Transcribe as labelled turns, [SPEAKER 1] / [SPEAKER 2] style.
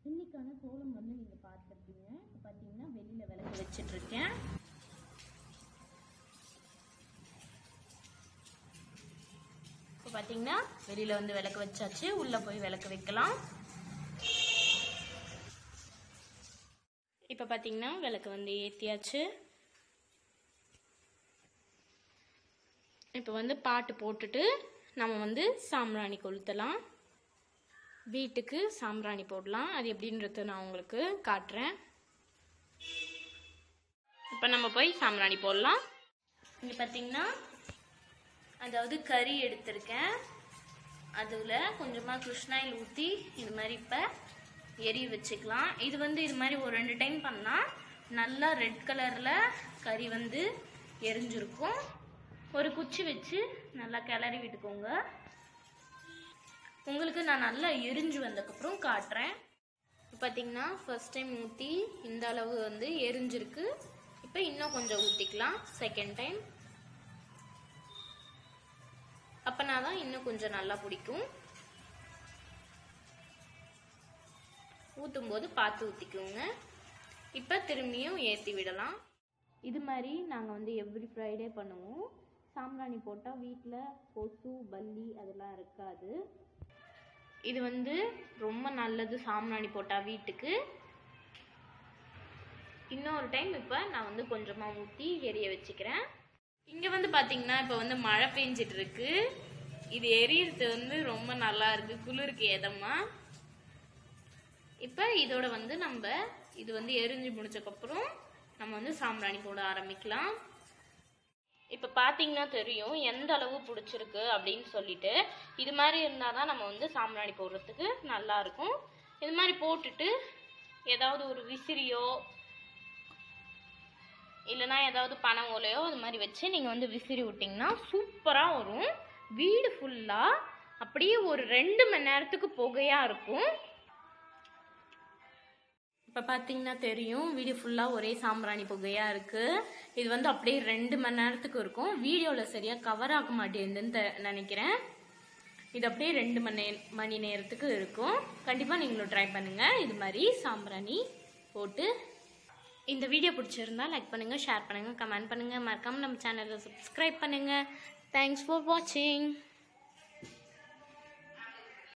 [SPEAKER 1] இன்னைக்கான கோலம் வந்து நீங்கள் பார்த்துருப்பீங்க இப்போ பார்த்தீங்கன்னா வெளியில் விளக்கு வச்சிட்ருக்கேன் இப்போ பார்த்தீங்கன்னா வெளியில் வந்து விளக்கு வச்சாச்சு உள்ளே போய் விளக்கு வைக்கலாம் இப்போ பார்த்தீங்கன்னா விளக்கு வந்து ஏற்றியாச்சு இப்போ வந்து பாட்டு போட்டுட்டு நம்ம வந்து சாம்பிராணி கொளுத்தலாம் வீட்டுக்கு சாம்பிராணி போடலாம் அது எப்படின்றது நான் உங்களுக்கு காட்டுறேன் இப்போ நம்ம போய் சாம்பிராணி போடலாம் இங்கே பார்த்தீங்கன்னா அதாவது கறி எடுத்திருக்கேன் அதில் கொஞ்சமாக கிருஷ்ணாயில் ஊற்றி இது மாதிரி இப்போ எரி வச்சுக்கலாம் இது வந்து இது மாதிரி ஒரு ரெண்டு டைம் பண்ணால் நல்லா ரெட் கலரில் கறி வந்து எரிஞ்சிருக்கும் ஒரு குச்சி வச்சு நல்லா கிளறி விட்டுக்கோங்க உங்களுக்கு நான் நல்லா எரிஞ்சு வந்ததுக்கப்புறம் காட்டுறேன் இப்போ பார்த்தீங்கன்னா ஃபர்ஸ்ட் டைம் ஊற்றி இந்த அளவு வந்து எரிஞ்சிருக்கு இப்போ இன்னும் கொஞ்சம் ஊற்றிக்கலாம் செகண்ட் டைம் அப்போனா தான் இன்னும் கொஞ்சம் நல்லா பிடிக்கும் ஊற்றும் போது பார்த்து ஊற்றிக்கோங்க இப்போ திரும்பியும் ஏற்றி விடலாம் இது மாதிரி நாங்கள் வந்து எவ்ரி ஃப்ரைடே பண்ணுவோம் சாம்பிராணி போட்டால் வீட்டில் கொசு பல்லி அதெல்லாம் இருக்காது இது வந்து ரொம்ப நல்லது சாம்பிராணி போட்டால் வீட்டுக்கு இன்னொரு டைம் இப்போ நான் வந்து கொஞ்சமாக ஊற்றி எரிய வச்சுக்கிறேன் இங்கே வந்து பார்த்தீங்கன்னா இப்போ வந்து மழை பெஞ்சிட்டு இருக்கு இது எரியறது வந்து ரொம்ப நல்லா இருக்கு குளிருக்கு எதமா இப்போ இதோட வந்து நம்ம இது வந்து எரிஞ்சு முடிச்சக்கப்புறம் நம்ம வந்து சாம்பிராணி போட ஆரம்பிக்கலாம் இப்போ பார்த்தீங்கன்னா தெரியும் எந்த அளவு பிடிச்சிருக்கு அப்படின்னு சொல்லிட்டு இது மாதிரி இருந்தால் தான் நம்ம வந்து சாம்பிராணி போடுறதுக்கு நல்லா இருக்கும் இது மாதிரி போட்டுட்டு ஏதாவது ஒரு விசிறியோ இல்லைனா ஏதாவது பனை ஓலையோ இது மாதிரி வச்சு நீங்கள் வந்து விசிறி விட்டிங்கன்னா சூப்பராக வரும் வீடு ஃபுல்லாக அப்படியே ஒரு ரெண்டு மணி நேரத்துக்கு புகையாக இருக்கும் இப்போ பார்த்தீங்கன்னா தெரியும் வீடியோ ஃபுல்லாக ஒரே சாம்பிராணி புகையாக இருக்குது இது வந்து அப்படியே ரெண்டு மணி நேரத்துக்கு இருக்கும் வீடியோவில் சரியாக கவர் ஆக மாட்டேங்குதுன்னு தெ- நினைக்கிறேன் இது அப்படியே ரெண்டு மணி மணி நேரத்துக்கு இருக்கும் கண்டிப்பாக நீங்களும் ட்ரை பண்ணுங்கள் இது மாதிரி சாம்பிராணி போட்டு இந்த வீடியோ பிடிச்சிருந்தா லைக் பண்ணுங்கள் ஷேர் பண்ணுங்கள் கமெண்ட் பண்ணுங்கள் மறக்காமல் நம்ம சேனலை சப்ஸ்கிரைப் பண்ணுங்கள் தேங்க்ஸ் ஃபார் வாட்சிங்